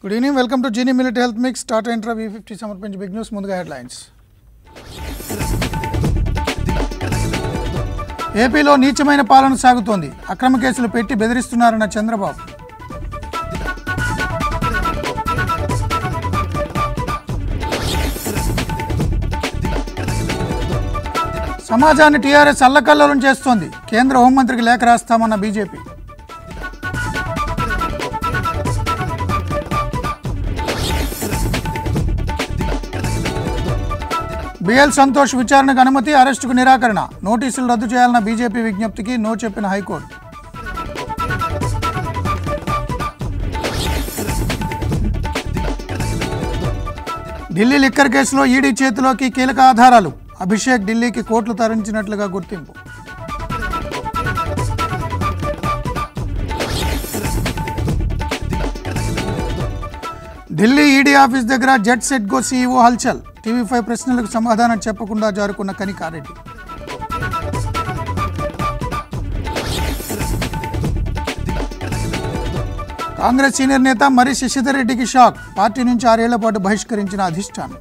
good evening welcome to Genie millet health mix Tata Intra V fifty సమర్పించి big news ముందుగా headlines ఏపీలో నీచమైన పాలన సాగుతోంది అక్రమ కేసులు పెట్టి బెదిరిస్తున్నారన్న చంద్రబాబు సమాజాన్ని టీఆర్ఎస్ అల్లకల్లోలం చేస్తోంది కేంద్ర హోంమంత్రికి లేఖ రాస్తామన్న బీజేపీ బిఎల్ సంతోష్ విచారణకు అనుమతి అరెస్టుకు నిరాకరణ నోటీసులు రద్దు చేయాలన్న బీజేపీ విజ్ఞప్తికి నో చెప్పిన హైకోర్టు ఢిల్లీ లిక్కర్ కేసులో ఈడీ చేతిలోకి కీలక ఆధారాలు అభిషేక్ ఢిల్లీకి కోట్లు తరలించినట్లుగా గుర్తింపు ఢిల్లీ ఈడీ ఆఫీస్ దగ్గర జెట్ సెట్గో సీఈఓ హల్చల్ టీవీ ఫైవ్ ప్రశ్నలకు సమాధానం చెప్పకుండా జారుకున్న కనికారెడ్డి కాంగ్రెస్ సీనియర్ నేత మరి శశిధర్ రెడ్డికి షాక్ పార్టీ నుంచి ఆరేళ్ల పాటు బహిష్కరించిన అధిష్టానం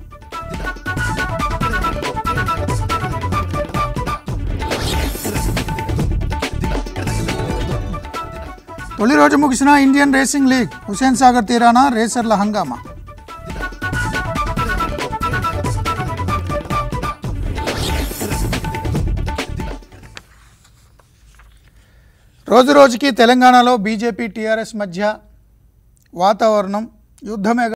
తొలి రోజు ముగిసిన Indian racing league Hussain Sagar తీరాన రేసర్ల హంగామా రోజు రోజుకి తెలంగాణలో బీజేపీ టీఆర్ఎస్ మధ్య వాతావరణం యుద్ధమే